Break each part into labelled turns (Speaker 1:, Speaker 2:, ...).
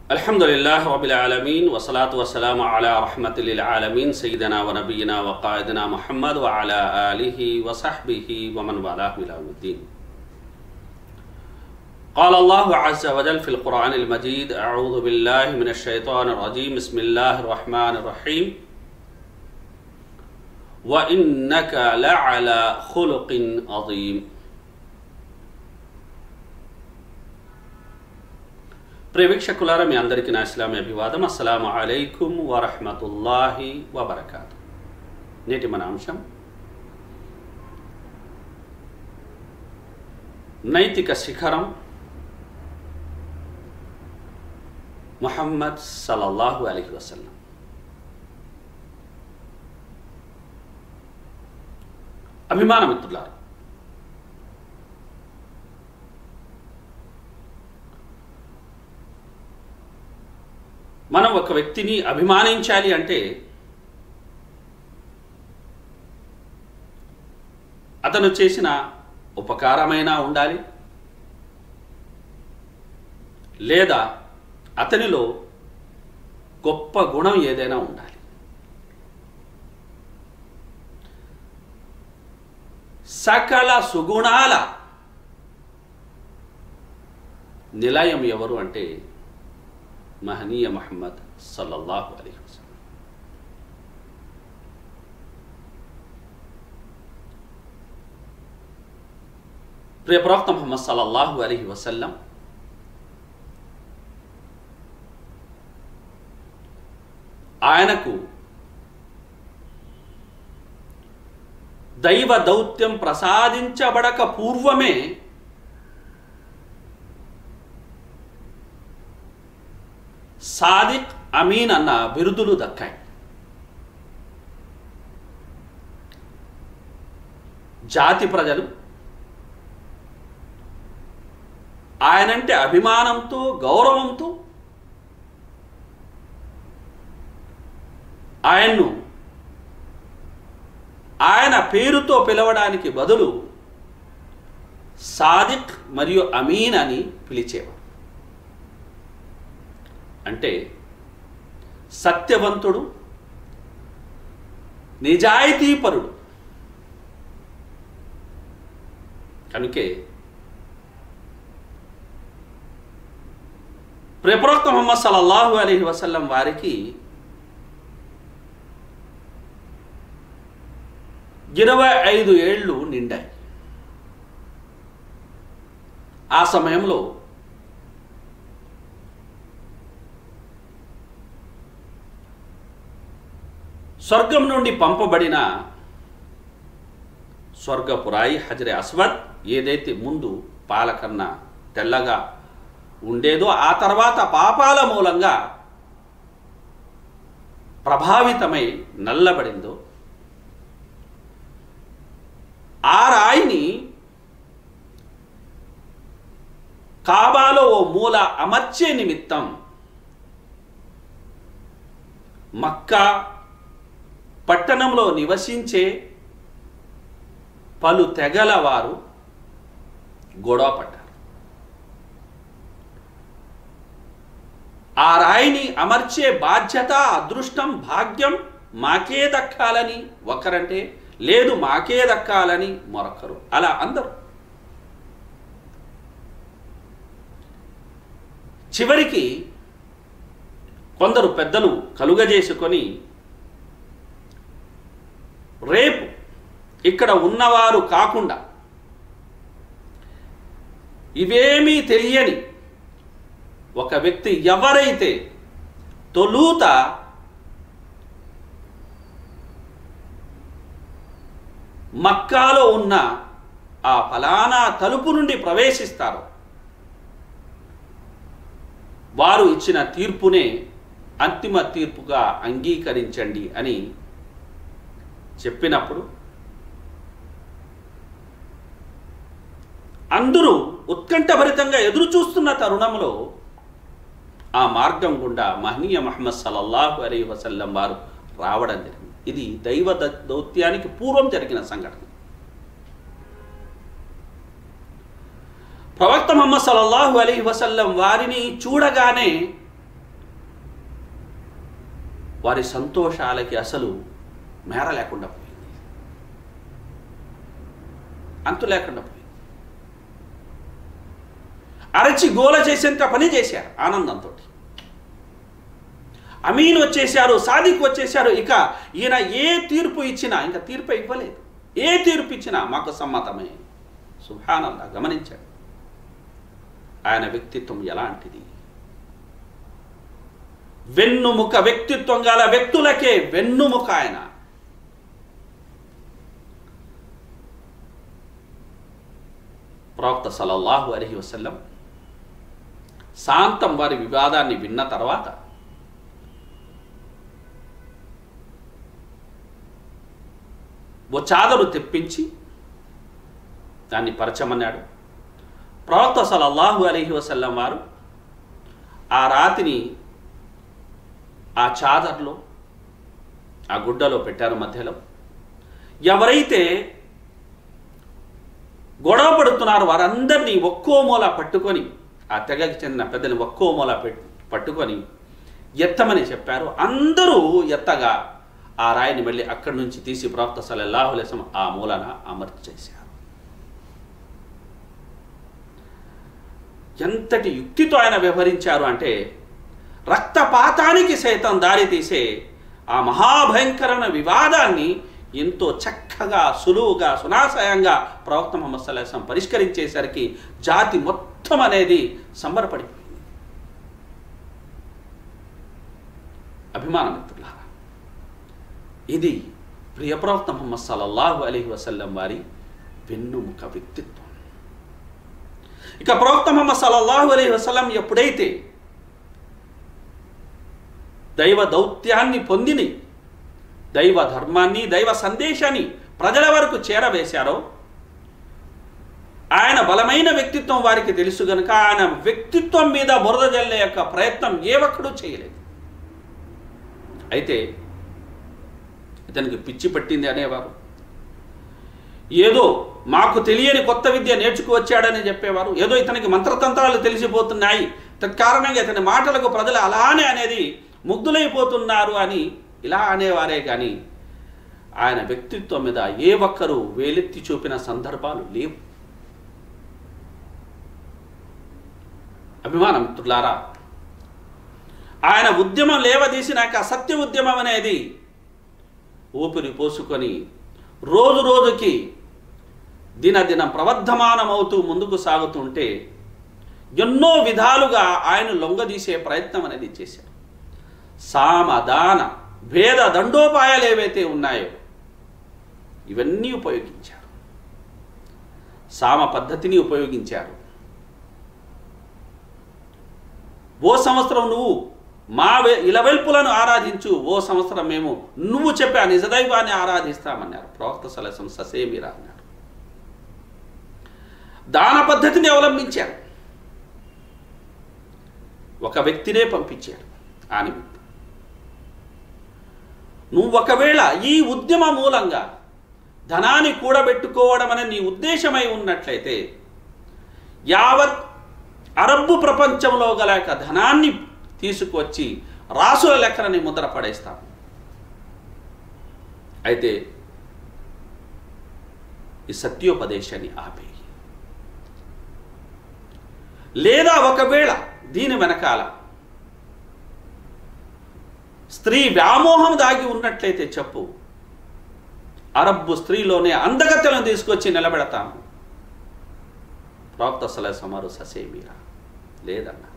Speaker 1: الحمد لله رب العالمين والصلاة والسلام على رحمة للعالمين سيدنا ونبينا وقائدنا محمد وعلى آله وصحبه ومن والاه إلى يوم الدين قال الله عز وجل في القرآن المجيد أعوذ بالله من الشيطان الرجيم بسم الله الرحمن الرحيم وإنك لعلى خلق عظيم ప్రియ వీక్షకులారా మీ అందరికీ నా ఇస్లామీ అభివాదం అస్సలం అలైకుం వరహమతుల్లాహి వబర్కాతు నేటి మన అంశం నైతిక శిఖరం ముహమ్మద్ సల్లల్లాహు అలైహి వసల్లం అభిమాన మిత్రులారా మనం ఒక వ్యక్తిని అభిమానించాలి అంటే అతను చేసిన ఉపకారమైనా ఉండాలి లేదా అతనిలో గొప్ప గుణం ఏదైనా ఉండాలి సకల సుగుణాల నిలయం ఎవరు అంటే మహనీయ మహమ్మద్ సల్లల్లాహు అలీ వసల్లం ప్రియ ప్రవక్త ముహమ్మద్ సల్లల్లాహు అలీ వసల్లం ఆయనకు దైవ దౌత్యం ప్రసాదించబడక పూర్వమే సాదిక్ అమీన్ అన్న బిరుదులు దక్కాయి జాతి ప్రజలు ఆయనంటే అభిమానంతో గౌరవంతో ఆయన్ను ఆయన పేరుతో పిలవడానికి బదులు సాదిక్ మరియు అమీన్ అని పిలిచేవారు అంటే సత్యవంతుడు నిజాయితీపరుడు కనుకే ప్రియప్రోక్త మొహమ్మద్ సల్లల్లాహు అలీ వసల్లం వారికి ఇరవై ఐదు ఏళ్ళు నిండాయి ఆ సమయంలో స్వర్గం నుండి పంపబడిన స్వర్గపురాయి హజరే అస్వద్ ఏదైతే ముందు పాలకన్నా తెల్లగా ఉండేదో ఆ తర్వాత పాపాల మూలంగా ప్రభావితమై నల్లబడిందో ఆ రాయిని కాబాలో ఓ మూల అమర్చే నిమిత్తం మక్కా పట్టణంలో నివసించే పలు తెగల వారు గొడవ పడ్డారు ఆ రాయిని అమర్చే బాధ్యత అదృష్టం భాగ్యం మాకే దక్కాలని ఒకరంటే లేదు మాకే దక్కాలని మరొకరు అలా అందరు చివరికి కొందరు పెద్దలు కలుగజేసుకొని రేపు ఇక్కడ ఉన్నవారు కాకుండా ఇవేమీ తెలియని ఒక వ్యక్తి ఎవరైతే తొలుత మక్కాలో ఉన్న ఆ ఫలానా తలుపు నుండి ప్రవేశిస్తారు వారు ఇచ్చిన తీర్పునే అంతిమ తీర్పుగా అంగీకరించండి అని చెప్పినప్పుడు అందరూ ఉత్కంఠభరితంగా ఎదురు చూస్తున్న తరుణంలో ఆ మార్గం గుండా మహనీయ మహమ్మద్ సల్లల్లాహు అలీ వసల్లం వారు రావడం జరిగింది ఇది దైవ దౌత్యానికి పూర్వం జరిగిన సంఘటన ప్రవక్త ముహమ్మద్ సల్లల్లాహు అలీ వసల్లం వారిని చూడగానే వారి సంతోషాలకి అసలు మేర లేకుండా పోయింది అంతు లేకుండా పోయింది అరచి గోల చేసేంత పని చేశారు ఆనందంతో అమీన్ వచ్చేశారు సాదిక్ వచ్చేశారు ఇక ఈయన ఏ తీర్పు ఇచ్చినా ఇంకా తీర్పు ఇవ్వలేదు ఏ తీర్పు ఇచ్చినా మాకు సమ్మతమే సుభానల్లా గమనించాడు ఆయన వ్యక్తిత్వం ఎలాంటిది వెన్నుముక వ్యక్తిత్వం గల వ్యక్తులకే వెన్నుముక ఆయన ప్రవక్త సలల్లాహు అలహి వసల్లం శాంతం వారి వివాదాన్ని విన్న తర్వాత ఓ చాదరు తెప్పించి దాన్ని పరచమన్నాడు ప్రవక్త సలల్లాహు అలహి వసల్లం వారు ఆ రాతిని ఆ చాదర్లో ఆ గుడ్డలో పెట్టారు మధ్యలో ఎవరైతే గొడవ పడుతున్నారు వారందరినీ ఒక్కో మూల పట్టుకొని ఆ తెగకి చెందిన పెద్దని ఒక్కో మూల పెట్- పట్టుకొని ఎత్తమని చెప్పారు అందరూ ఎత్తగా ఆ రాయిని మళ్ళీ అక్కడి నుంచి తీసి ప్రవక్త సలల్లాహు అలైసం ఆ మూలన అమర్చి చేశారు ఎంతటి యుక్తితో ఆయన వ్యవహరించారు అంటే రక్తపాతానికి సైతం దారి తీసే ఆ మహాభయంకరమైన వివాదాన్ని ఎంతో చక్కగా సులువుగా సునాశయంగా ప్రవక్త ముహమ్మద్ సల్లాహం పరిష్కరించేసరికి జాతి మొత్తం అనేది సంబరపడిపోయింది అభిమాన మిత్రులారా ఇది ప్రియ ప్రవక్త ముహమ్మద్ సల్లల్లాహు అలీహి వసల్లం వారి వెన్నుముక వ్యక్తిత్వం ఇక ప్రవక్త ముహమ్మద్ సల్లల్లాహు అలీహి వసల్లం ఎప్పుడైతే దైవ దౌత్యాన్ని పొందిని దైవ ధర్మాన్ని దైవ సందేశాన్ని ప్రజల వరకు చేరవేశారో ఆయన బలమైన వ్యక్తిత్వం వారికి తెలుసు గనుక ఆయన వ్యక్తిత్వం మీద బురద జల్లే యొక్క ప్రయత్నం ఏ ఒక్కడూ చేయలేదు అయితే ఇతనికి పిచ్చి పట్టింది అనేవారు ఏదో మాకు తెలియని కొత్త విద్య నేర్చుకువచ్చాడని చెప్పేవారు ఏదో ఇతనికి మంత్రతంత్రాలు తెలిసిపోతున్నాయి తత్కారణంగా ఇతని మాటలకు ప్రజలు అలానే అనేది ముగ్ధులైపోతున్నారు అని ఇలా అనేవారే కానీ ఆయన వ్యక్తిత్వం మీద ఏ ఒక్కరూ వేలెత్తి చూపిన సందర్భాలు లేవు అభిమాన మిత్రులారా ఆయన ఉద్యమం లేవదీసినాక సత్య ఉద్యమం అనేది ఊపిరి పోసుకొని రోజు రోజుకి దినదినం ప్రవర్ధమానమవుతూ ముందుకు సాగుతుంటే ఎన్నో విధాలుగా ఆయన లొంగదీసే ప్రయత్నం అనేది చేశారు సామదాన భేద దండోపాయాలు ఏవైతే ఉన్నాయో ఇవన్నీ ఉపయోగించారు సామ పద్ధతిని ఉపయోగించారు ఓ సంవత్సరం నువ్వు మా వె- ఇలవెల్పులను ఆరాధించు ఓ సంవత్సరం మేము నువ్వు చెప్పే ఆ నిజదైవాన్ని ఆరాధిస్తామన్నారు ప్రవక్త సలసం ససేమిరా అన్నారు దాన పద్ధతిని అవలంబించారు ఒక వ్యక్తినే పంపించారు ఆ నిమిత్తం నువ్వు ఒకవేళ ఈ ఉద్యమ మూలంగా ధనాన్ని కూడబెట్టుకోవడం అనే నీ ఉద్దేశమై ఉన్నట్లయితే యావత్ అరబ్బు ప్రపంచంలో గల యొక్క ధనాన్ని తీసుకొచ్చి రాసుల లెక్కలని ముద్ర పడేస్తాం అయితే ఈ సత్యోపదేశాన్ని ఆపేయి లేదా ఒకవేళ దీని వెనకాల స్త్రీ వ్యామోహం దాగి ఉన్నట్లయితే చెప్పు అరబ్బు స్త్రీలోనే అందగత్తెలను తీసుకొచ్చి నిలబెడతాము ప్రవక్త సలహసమారు ససేమీరా లేదన్నారు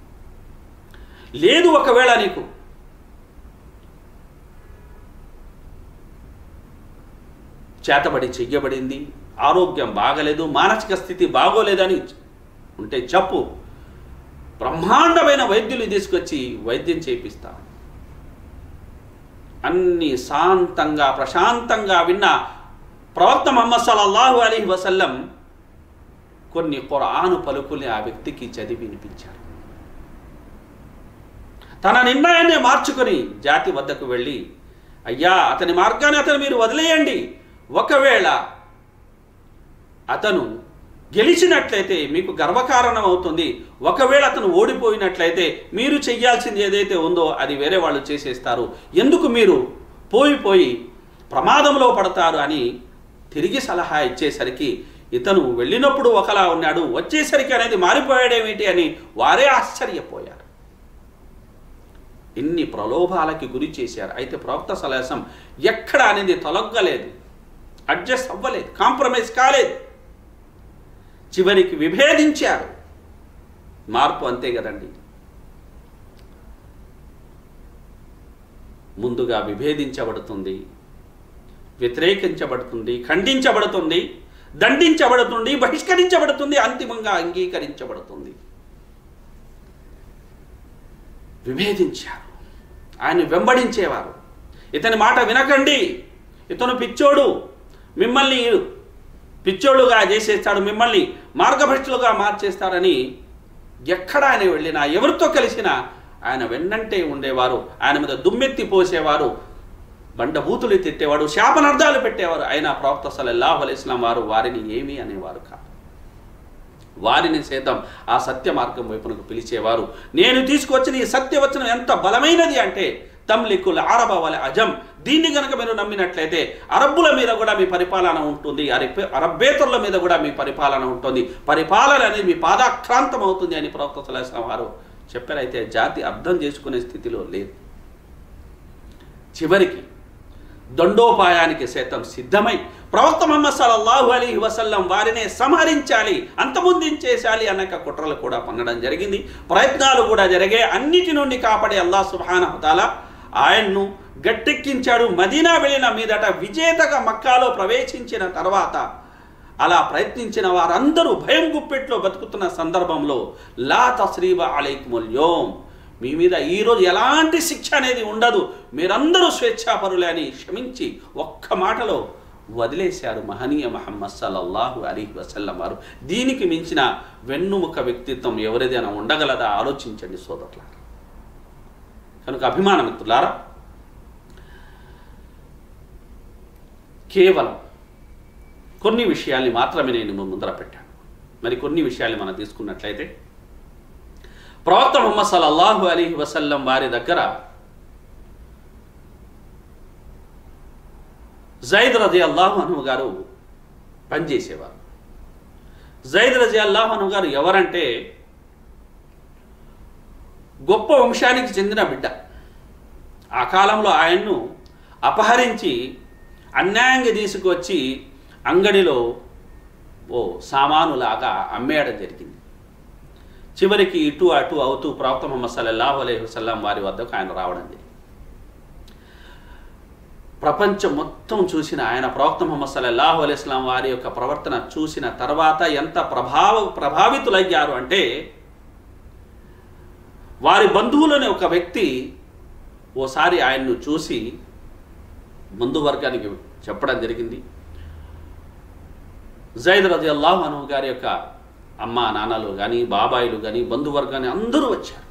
Speaker 1: లేదు ఒకవేళ నీకు చేతబడి చెయ్యబడింది ఆరోగ్యం బాగలేదు మానసిక స్థితి బాగోలేదని ఉంటే చెప్పు బ్రహ్మాండమైన వైద్యులు తీసుకొచ్చి వైద్యం చేపిస్తాం అన్ని శాంతంగా ప్రశాంతంగా విన్న ప్రవక్త మహమ్మద్ సల్లల్లాహు అలీ వసల్లం కొన్ని ఖురాను పలుకుల్ని ఆ వ్యక్తికి చదివి వినిపించారు తన నిర్ణయాన్ని మార్చుకొని జాతి వద్దకు వెళ్ళి అయ్యా అతని మార్గాన్ని అతను మీరు వదిలేయండి ఒకవేళ అతను గెలిచినట్లయితే మీకు గర్వకారణం అవుతుంది ఒకవేళ అతను ఓడిపోయినట్లయితే మీరు చెయ్యాల్సింది ఏదైతే ఉందో అది వేరే వాళ్ళు చేసేస్తారు ఎందుకు మీరు పోయి పోయి ప్రమాదంలో పడతారు అని తిరిగి సలహా ఇచ్చేసరికి ఇతను వెళ్ళినప్పుడు ఒకలా ఉన్నాడు వచ్చేసరికి అనేది మారిపోయాడేమిటి అని వారే ఆశ్చర్యపోయారు ఇన్ని ప్రలోభాలకి గురి చేశారు అయితే ప్రవక్త సలహసం ఎక్కడ అనేది తొలగలేదు అడ్జస్ట్ అవ్వలేదు కాంప్రమైజ్ కాలేదు చివరికి విభేదించారు మార్పు అంతే కదండి ముందుగా విభేదించబడుతుంది వ్యతిరేకించబడుతుంది ఖండించబడుతుంది దండించబడుతుంది బహిష్కరించబడుతుంది అంతిమంగా అంగీకరించబడుతుంది విభేదించారు ఆయన వెంబడించేవారు ఇతని మాట వినకండి ఇతను పిచ్చోడు మిమ్మల్ని పిచ్చోళ్ళుగా చేసేస్తాడు మిమ్మల్ని మార్గభ్రష్టులుగా మార్చేస్తాడని ఎక్కడ ఆయన వెళ్ళినా ఎవరితో కలిసినా ఆయన వెన్నంటే ఉండేవారు ఆయన మీద దుమ్మెత్తి పోసేవారు బండబూతులు తిట్టేవాడు శాపనార్థాలు పెట్టేవారు అయినా ప్రవక్త సల్లల్లాహు అలైహి ఇస్లాం వారు వారిని ఏమీ అనేవారు కాదు వారిని సైతం ఆ సత్య మార్గం వైపునకు పిలిచేవారు నేను తీసుకొచ్చిన ఈ సత్యవచనం ఎంత బలమైనది అంటే తమ్లికుల్ అరబ వల అజం దీన్ని గనక మీరు నమ్మినట్లయితే అరబ్బుల మీద కూడా మీ పరిపాలన ఉంటుంది అరబ్ అరబ్బేతరుల మీద కూడా మీ పరిపాలన ఉంటుంది పరిపాలన అనేది మీ పాదాక్రాంతం అవుతుంది అని ప్రవక్త సలహా వారు చెప్పారైతే జాతి అర్థం చేసుకునే స్థితిలో లేదు చివరికి దండోపాయానికి సైతం సిద్ధమై ప్రవక్త మహమ్మద్ సల్లల్లాహు అలీ వసల్లం వారినే సంహరించాలి అంతమొందించేసాలి అన్నక కుట్రలు కూడా పొందడం జరిగింది ప్రయత్నాలు కూడా జరిగాయి అన్నిటి నుండి కాపాడే అల్లా సుబానహతాల ఆయన్ను గట్టెక్కించాడు మదీనా వెళ్ళిన మీదట విజేతగా మక్కాలో ప్రవేశించిన తర్వాత అలా ప్రయత్నించిన వారందరూ భయం గుప్పెట్లో బతుకుతున్న సందర్భంలో లా తస్రీబ అలైకుముల్యోం మీ మీద ఈరోజు ఎలాంటి శిక్ష అనేది ఉండదు మీరందరూ స్వేచ్ఛాపరులే అని క్షమించి ఒక్క మాటలో వదిలేశారు మహనీయ మహమ్మద్ సల్లల్లాహు అలీ వసల్లం వారు దీనికి మించిన వెన్నుముక వ్యక్తిత్వం ఎవరిదైనా ఉండగలదా ఆలోచించండి సోదరులారా కనుక అభిమాన మిత్రులారా కేవలం కొన్ని విషయాల్ని మాత్రమే నేను మీ ముందర పెట్టాను మరి కొన్ని విషయాల్ని మనం తీసుకున్నట్లయితే ప్రవక్త ముహమ్మద్ సల్లల్లాహు అలీ వసల్లం వారి దగ్గర జైద్ రజీ అల్లాహు అను గారు పనిచేసేవారు జైద్ రజీ అల్లాహు అను గారు ఎవరంటే గొప్ప వంశానికి చెందిన బిడ్డ ఆ కాలంలో ఆయన్ను అపహరించి అన్యాయంగా తీసుకొచ్చి అంగడిలో ఓ సామానులాగా అమ్మేయడం జరిగింది చివరికి ఇటు అటు అవుతూ ప్రవక్త ముహమ్మద్ సల్లల్లాహు అలైహి వసల్లం వారి వద్దకు ఆయన రావడం జరిగింది ప్రపంచం మొత్తం చూసిన ఆయన ప్రవక్త ముహమ్మద్ సల్లల్లాహు అలైహి వసల్లం వారి యొక్క ప్రవర్తన చూసిన తర్వాత ఎంత ప్రభావ ప్రభావితులయ్యారు అంటే వారి బంధువులోని ఒక వ్యక్తి ఓసారి ఆయన్ను చూసి బంధువర్గానికి చెప్పడం జరిగింది జైద్ రజి అల్లాహు అను గారి యొక్క అమ్మ నాన్నలు కానీ బాబాయిలు కానీ బంధువర్గాన్ని అందరూ వచ్చారు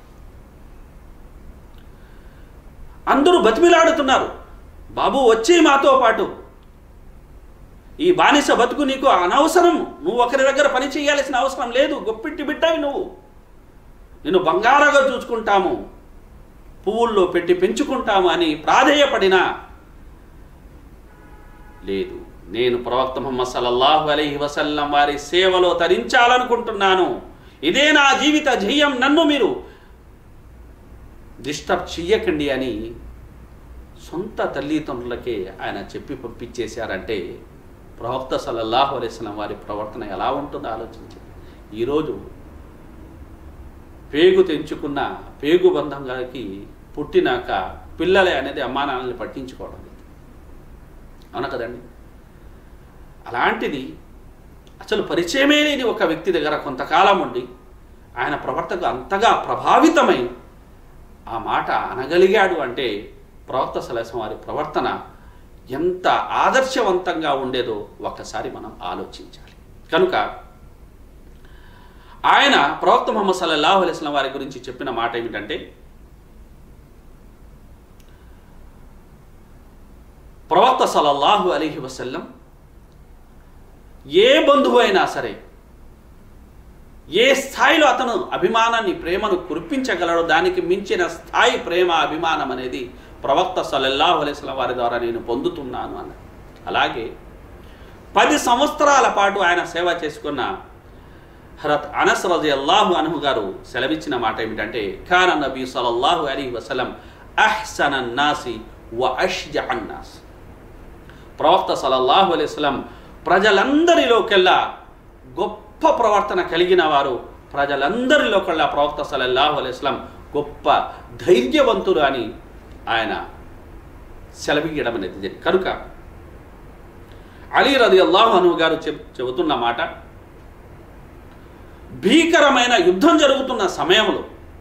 Speaker 1: అందరూ బతిమిలాడుతున్నారు బాబు వచ్చి మాతో పాటు ఈ బానిస బతుకు నీకు అనవసరం నువ్వు ఒకరి దగ్గర పని చేయాల్సిన అవసరం లేదు గొప్పింటి బిడ్డవి నువ్వు నిన్ను బంగారాగా చూసుకుంటాము పువ్వుల్లో పెట్టి పెంచుకుంటాము అని ప్రాధేయపడినా లేదు నేను ప్రవక్త ముహమ్మద్ సల్లల్లాహు అలైహి వసల్లం వారి సేవలో తరించాలనుకుంటున్నాను ఇదే నా జీవిత ధ్యేయం నన్ను మీరు డిస్టర్బ్ చెయ్యకండి అని సొంత తల్లిదండ్రులకే ఆయన చెప్పి పంపించేశారంటే ప్రవక్త సల్లల్లాహు అలైస్లం వారి ప్రవర్తన ఎలా ఉంటుందో ఆలోచించండి ఈరోజు పేగు తెంచుకున్న పేగు బంధంగాకి పుట్టినాక పిల్లలే అనేది అమ్మా నాన్నల్ని పట్టించుకోవడం లేదు అవునా కదండి అలాంటిది అసలు పరిచయమే లేని ఒక వ్యక్తి దగ్గర కొంతకాలం ఉండి ఆయన ప్రవర్తకు అంతగా ప్రభావితమై ఆ మాట అనగలిగాడు అంటే ప్రవక్త సలహం వారి ప్రవర్తన ఎంత ఆదర్శవంతంగా ఉండేదో ఒక్కసారి మనం ఆలోచించాలి కనుక ఆయన ప్రవక్త ముహమ్మద్ సల్లల్లాహు అలైస్లం వారి గురించి చెప్పిన మాట ఏమిటంటే ప్రవక్త సల్లల్లాహు అలీహి వసల్లం ఏ బంధువు అయినా సరే ఏ స్థాయిలో అతను అభిమానాన్ని ప్రేమను కురిపించగలడో దానికి మించిన స్థాయి ప్రేమ అభిమానం అనేది ప్రవక్త సల్లల్లాహు అలైస్లం వారి ద్వారా నేను పొందుతున్నాను అన్న అలాగే పది సంవత్సరాల పాటు ఆయన సేవ చేసుకున్న హరత్ అనస్ రజి అల్లాహు అనుహు గారు సెలవిచ్చిన మాట ఏమిటంటే ఖాన నబీ సలల్లాహు అలీ వసలం అహ్సన నాసి వ అష్జ అన్నాస్ ప్రవక్త సలల్లాహు అలైహి వసల్లం ప్రజలందరిలోకెల్లా గొప్ప ప్రవర్తన కలిగిన వారు ప్రజలందరిలోకెల్లా ప్రవక్త సలల్లాహు అలైహి వసల్లం గొప్ప ధైర్యవంతులు అని ఆయన సెలవీయడం అనేది జరిగింది కనుక అలీ రది అల్లాహు అను గారు చెప్ చెబుతున్న మాట భీకరమైన యుద్ధం జరుగుతున్న సమయంలో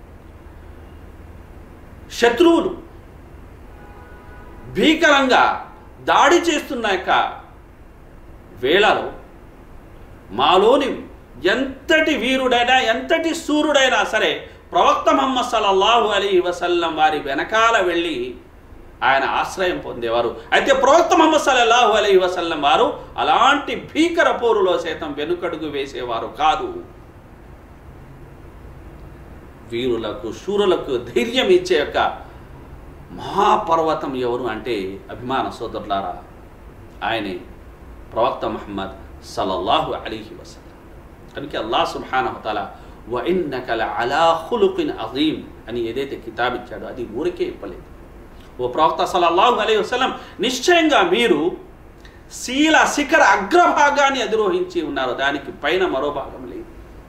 Speaker 1: శత్రువులు భీకరంగా దాడి చేస్తున్న యొక్క వేళలో మాలోని ఎంతటి వీరుడైనా ఎంతటి సూర్యుడైనా సరే ప్రవక్త మహమ్మద్ సల్లల్లాహు అలీ వసల్లం వారి వెనకాల వెళ్ళి ఆయన ఆశ్రయం పొందేవారు అయితే ప్రవక్త మహమ్మద్ సల్లల్లాహు అలీ వసల్లం వారు అలాంటి భీకర పోరులో సైతం వెనుకడుగు వేసేవారు కాదు వీరులకు శూరులకు ధైర్యం ఇచ్చే యొక్క మహాపర్వతం ఎవరు అంటే అభిమాన సోదరులారా ఆయనే ప్రవక్త మహమ్మద్ సల్లల్లాహు అలీహి వసల్లం కనుక అల్లాహ్ సుబ్హానహుతాల వ ఇన్నకల అలా ఖులుకిన్ అజీం అని ఏదైతే కితాబ్ ఇచ్చాడో అది ఊరికే ఇవ్వలేదు ఓ ప్రవక్త సల్లల్లాహు అలైహి వసల్లం నిశ్చయంగా మీరు శీల శిఖర అగ్రభాగాన్ని అధిరోహించి ఉన్నారు దానికి పైన మరో భాగం లేదు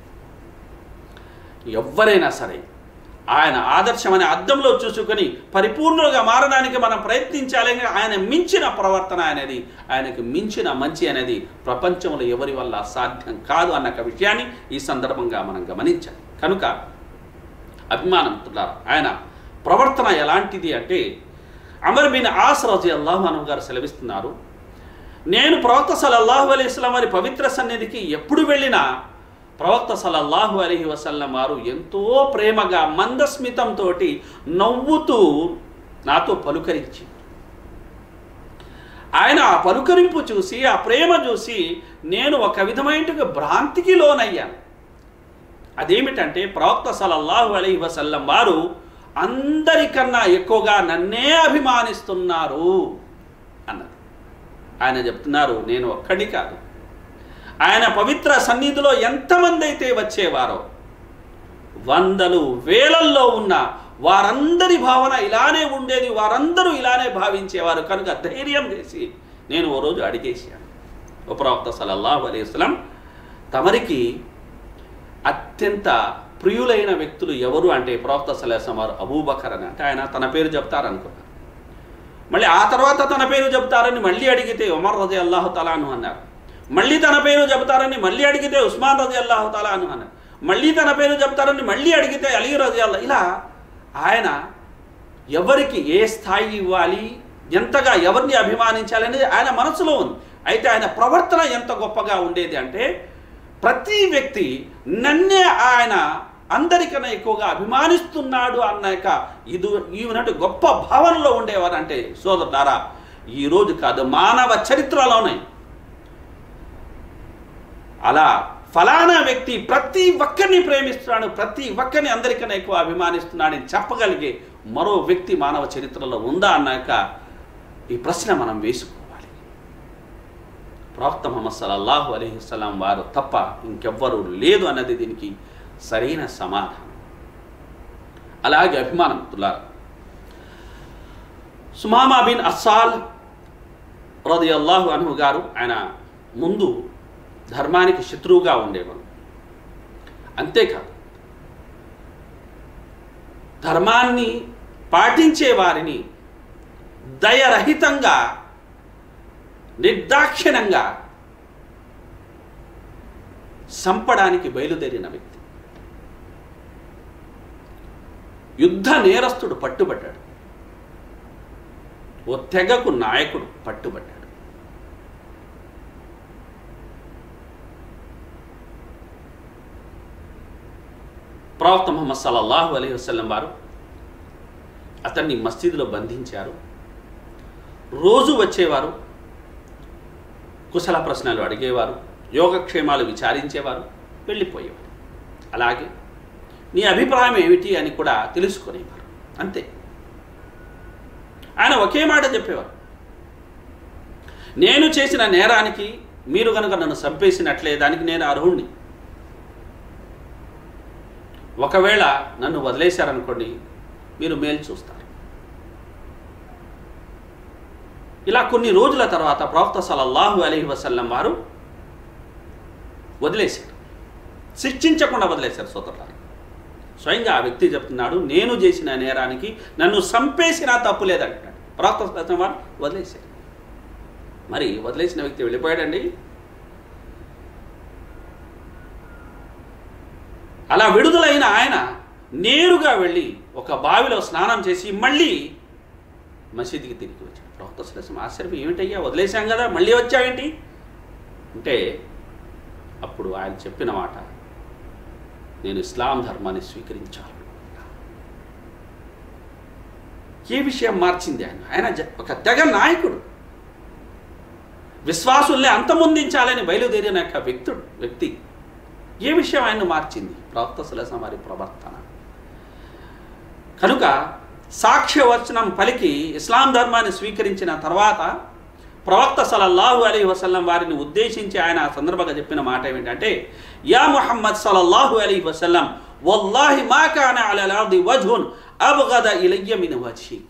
Speaker 1: ఎవరైనా సరే ఆయన ఆదర్శం అనే అద్దంలో చూసుకొని పరిపూర్ణంగా మారడానికి మనం ప్రయత్నించాలి ఆయన మించిన ప్రవర్తన అనేది ఆయనకు మించిన మంచి అనేది ప్రపంచంలో ఎవరి వల్ల సాధ్యం కాదు అన్న ఒక విషయాన్ని ఈ సందర్భంగా మనం గమనించాలి కనుక అభిమానంతులారా ఆయన ప్రవర్తన ఎలాంటిది అంటే అమర్ బిన్ ఆస్ రజీ అల్లాహు అను గారు సెలవిస్తున్నారు నేను ప్రవక్త సలల్లాహు అలైహి వసల్లం వారి పవిత్ర సన్నిధికి ఎప్పుడు వెళ్ళినా ప్రవక్త సలల్లాహు అలైహి వసల్లం వారు ఎంతో ప్రేమగా మందస్మితంతో నవ్వుతూ నాతో పలుకరించి ఆయన ఆ పలుకరింపు చూసి ఆ ప్రేమ చూసి నేను ఒక విధమైన భ్రాంతికి లోనయ్యాను అదేమిటంటే ప్రవక్త సలల్లాహు అలైహి వసల్లం వారు అందరికన్నా ఎక్కువగా నన్నే అభిమానిస్తున్నారు అన్నది ఆయన చెప్తున్నారు నేను ఒక్కడి కాదు ఆయన పవిత్ర సన్నిధిలో ఎంతమంది అయితే వచ్చేవారో వందలు వేలల్లో ఉన్న వారందరి భావన ఇలానే ఉండేది వారందరూ ఇలానే భావించేవారు కనుక ధైర్యం చేసి నేను ఓ రోజు అడిగేసాను ఓ ప్రవక్త సలల్లాహు అలైస్లం తమరికి అత్యంత ప్రియులైన వ్యక్తులు ఎవరు అంటే ప్రవక్త సలహం వారు అబూబకర్ అని అంటే ఆయన తన పేరు చెప్తారనుకున్నారు మళ్ళీ ఆ తర్వాత తన పేరు చెప్తారని మళ్ళీ అడిగితే ఉమర్ రజీ అల్లాహు తలాను అన్నారు మళ్ళీ తన పేరు చెబుతారని మళ్ళీ అడిగితే ఉస్మాన్ రజీ అల్లాహు తలాను అన్నారు మళ్ళీ తన పేరు చెప్తారని మళ్ళీ అడిగితే అలీ రజీ అల్లా ఇలా ఆయన ఎవరికి ఏ స్థాయి ఇవ్వాలి ఎంతగా ఎవరిని అభిమానించాలి అనేది ఆయన మనసులో ఉంది అయితే ఆయన ప్రవర్తన ఎంత గొప్పగా ఉండేది అంటే ప్రతి వ్యక్తి నన్నే ఆయన అందరికన్నా ఎక్కువగా అభిమానిస్తున్నాడు అన్న యొక్క ఇది ఈవనట్టు గొప్ప భావనలో ఉండేవారు అంటే సోదరులారా ఈరోజు కాదు మానవ చరిత్రలోనే అలా ఫలానా వ్యక్తి ప్రతి ఒక్కరిని ప్రేమిస్తున్నాడు ప్రతి ఒక్కరిని అందరికన్నా ఎక్కువ అభిమానిస్తున్నాడని చెప్పగలిగే మరో వ్యక్తి మానవ చరిత్రలో ఉందా అన్నాక ఈ ప్రశ్న మనం వేసుకోవాలి ప్రవక్త ముహమ్మద్ సల్లల్లాహు అలీహిస్సలాం వారు తప్ప ఇంకెవ్వరూ లేదు అన్నది దీనికి సరైన సమాధానం అలాగే అభిమానం తులారు సుమామా బిన్ అస్సాల్ రది అల్లాహు అనుహు గారు ఆయన ముందు ధర్మానికి శత్రువుగా ఉండేవారు అంతేకాదు ధర్మాన్ని పాటించే వారిని దయరహితంగా నిర్దాక్షిణంగా సంపడానికి బయలుదేరిన వ్యక్తి యుద్ధ నేరస్తుడు పట్టుబడ్డాడు ఓ తెగకు నాయకుడు పట్టుబడ్డాడు ప్రవక్త ముహమ్మద్ సల్లల్లాహు అలీ వసల్లం వారు అతన్ని మసీదులో బంధించారు రోజు వచ్చేవారు కుశల ప్రశ్నలు అడిగేవారు యోగక్షేమాలు విచారించేవారు వెళ్ళిపోయేవారు అలాగే నీ అభిప్రాయం ఏమిటి అని కూడా తెలుసుకునేవారు అంతే ఆయన ఒకే మాట చెప్పేవారు నేను చేసిన నేరానికి మీరు కనుక నన్ను చంపేసినట్లే దానికి నేను అర్హుణ్ణి ఒకవేళ నన్ను వదిలేశారనుకోండి మీరు మేలు చూస్తారు ఇలా కొన్ని రోజుల తర్వాత ప్రవక్త సలల్లాహు అలీహి వసల్లం వారు వదిలేశారు శిక్షించకుండా వదిలేశారు సోదరులారు స్వయంగా ఆ వ్యక్తి చెప్తున్నాడు నేను చేసిన నేరానికి నన్ను చంపేసినా తప్పు లేదంటున్నాడు ప్రవక్త సలల్లాహు వారు వదిలేశారు మరి వదిలేసిన వ్యక్తి వెళ్ళిపోయాడండి అలా విడుదలైన ఆయన నేరుగా వెళ్ళి ఒక బావిలో స్నానం చేసి మళ్ళీ మసీదుకి తిరిగి వచ్చాడు ప్రవక్త సలసం ఆశ్చర్యం ఏమిటయ్యా వదిలేశాం కదా మళ్ళీ వచ్చావేంటి అంటే అప్పుడు ఆయన చెప్పిన మాట నేను ఇస్లాం ధర్మాన్ని స్వీకరించాను ఏ విషయం మార్చింది ఆయన ఆయన జ- ఒక తెగ నాయకుడు విశ్వాసుల్ని అంతమొందించాలని బయలుదేరిన యొక్క వ్యక్తుడు వ్యక్తి ఏ విషయం ఆయన్ను మార్చింది ప్రవక్త సులసం వారి ప్రవర్తన కనుక సాక్ష్యవచనం పలికి ఇస్లాం ధర్మాన్ని స్వీకరించిన తర్వాత ప్రవక్త సలల్లాహు అలీ వసల్లం వారిని ఉద్దేశించి ఆయన ఆ సందర్భంగా చెప్పిన మాట ఏమిటంటే యా ముహమ్మద్ సలల్లాహు అలీ వసల్లం వల్లాహి మా కాన అలల్ అర్ది వజ్హున్ అబ్గద ఇలయ్య మిన్ వజ్హిక్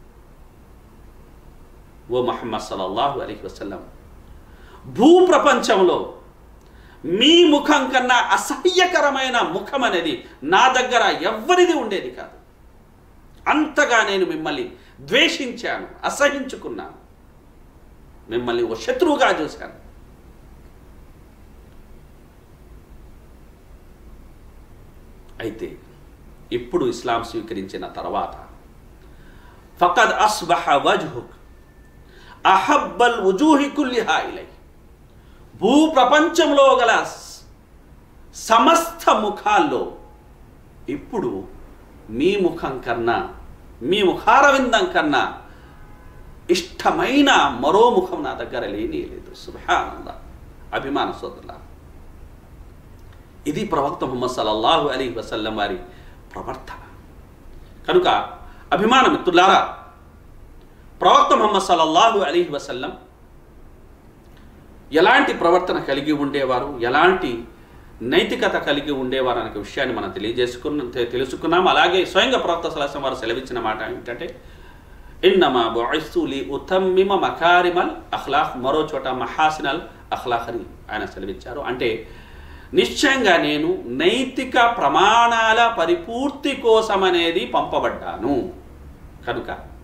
Speaker 1: ఓ మహమ్మద్ సలల్లాహు అలీ వసల్లం భూప్రపంచంలో మీ ముఖం కన్నా అసహ్యకరమైన ముఖం అనేది నా దగ్గర ఎవ్వరిది ఉండేది కాదు అంతగా నేను మిమ్మల్ని ద్వేషించాను అసహించుకున్నాను మిమ్మల్ని ఒక శత్రువుగా చూశాను అయితే ఇప్పుడు ఇస్లాం స్వీకరించిన తర్వాత ఫకద్ అస్బహ వజ్హుక్ అహబ్బల్ వుజూహి కుల్లిహా ఇలై భూ ప్రపంచంలో గల స- సమస్త ముఖాల్లో ఇప్పుడు మీ ముఖం కన్నా మీ ముఖారవిందం కన్నా ఇష్టమైన మరో ముఖం నా దగ్గర లేనే లేదు సుభానంద అభిమాన సోదరుల ఇది ప్రవక్త ముహమ్మద్ సల్లల్లాహు అలీ వసల్లం వారి ప్రవర్తన కనుక అభిమాన మిత్రులారా ప్రవక్త ముహమ్మద్ సల్లల్లాహు అలీ వసల్లం ఎలాంటి ప్రవర్తన కలిగి ఉండేవారు ఎలాంటి నైతికత కలిగి ఉండేవారు అనే విషయాన్ని మనం తెలియజేసుకున్న తె- తెలుసుకున్నాం అలాగే స్వయంగా ప్రవక్త సలహం వారు సెలవిచ్చిన మాట ఏమిటంటే ఇన్నమా బొయిస్తులి ఉతమ్మిమ మకారిమల్ అఖ్లాఖ్ మరో చోట మహాసినల్ అఖ్లాఖ్ అని ఆయన సెలవిచ్చారు అంటే నిశ్చయంగా నేను నైతిక ప్రమాణాల పరిపూర్తి కోసం అనేది పంపబడ్డాను కనుక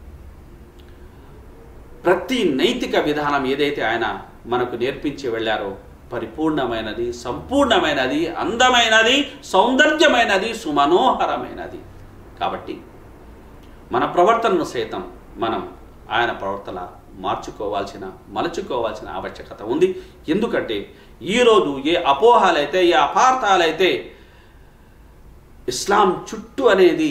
Speaker 1: ప్రతి నైతిక విధానం ఏదైతే ఆయన మనకు నేర్పించి వెళ్ళారో పరిపూర్ణమైనది సంపూర్ణమైనది అందమైనది సౌందర్యమైనది సుమనోహరమైనది కాబట్టి మన ప్రవర్తనను సైతం మనం ఆయన ప్రవర్తన మార్చుకోవాల్సిన మలచుకోవాల్సిన ఆవశ్యకత ఉంది ఎందుకంటే ఈరోజు ఏ అపోహాలైతే ఏ అపార్థాలైతే ఇస్లాం చుట్టూ అనేది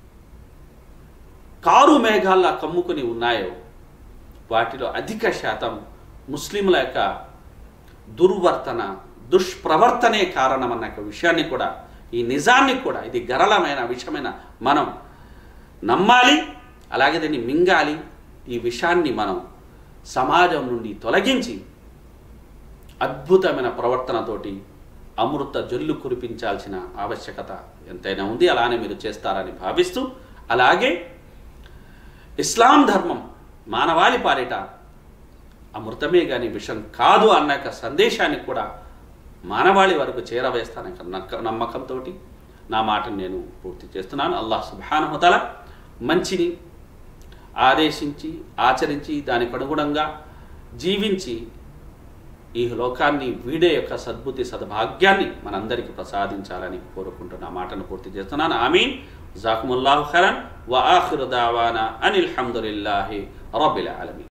Speaker 1: కారు మేఘాల్లా కమ్ముకుని ఉన్నాయో వాటిలో అధిక శాతం ముస్లింల యొక్క దుర్వర్తన దుష్ప్రవర్తనే కారణమన్న యొక్క విషయాన్ని కూడా ఈ నిజాన్ని కూడా ఇది గరళమైన విషయమైన మనం నమ్మాలి అలాగే దీన్ని మింగాలి ఈ విషయాన్ని మనం సమాజం నుండి తొలగించి అద్భుతమైన ప్రవర్తనతోటి అమృత జల్లు కురిపించాల్సిన ఆవశ్యకత ఎంతైనా ఉంది అలానే మీరు చేస్తారని భావిస్తూ అలాగే ఇస్లాం ధర్మం మానవాళి పాలిట అమృతమే కానీ విషం కాదు అన్న యొక్క సందేశాన్ని కూడా మానవాళి వరకు చేరవేస్తానన్న నక్క నమ్మకంతో నా మాటను నేను పూర్తి చేస్తున్నాను అల్లాహ్ సుబానహతల మంచిని ఆదేశించి ఆచరించి దానికి అనుగుణంగా జీవించి ఈ లోకాన్ని వీడే యొక్క సద్బుద్ధి సద్భాగ్యాన్ని మనందరికీ ప్రసాదించాలని కోరుకుంటున్న మాటను పూర్తి చేస్తున్నాను ఆమీన్ జాకుముల్లాహు ఖరన్ వ ఆఖిరు దావానా అనిల్ హమ్దులిల్లాహి రబ్బిల్ ఆలమీన్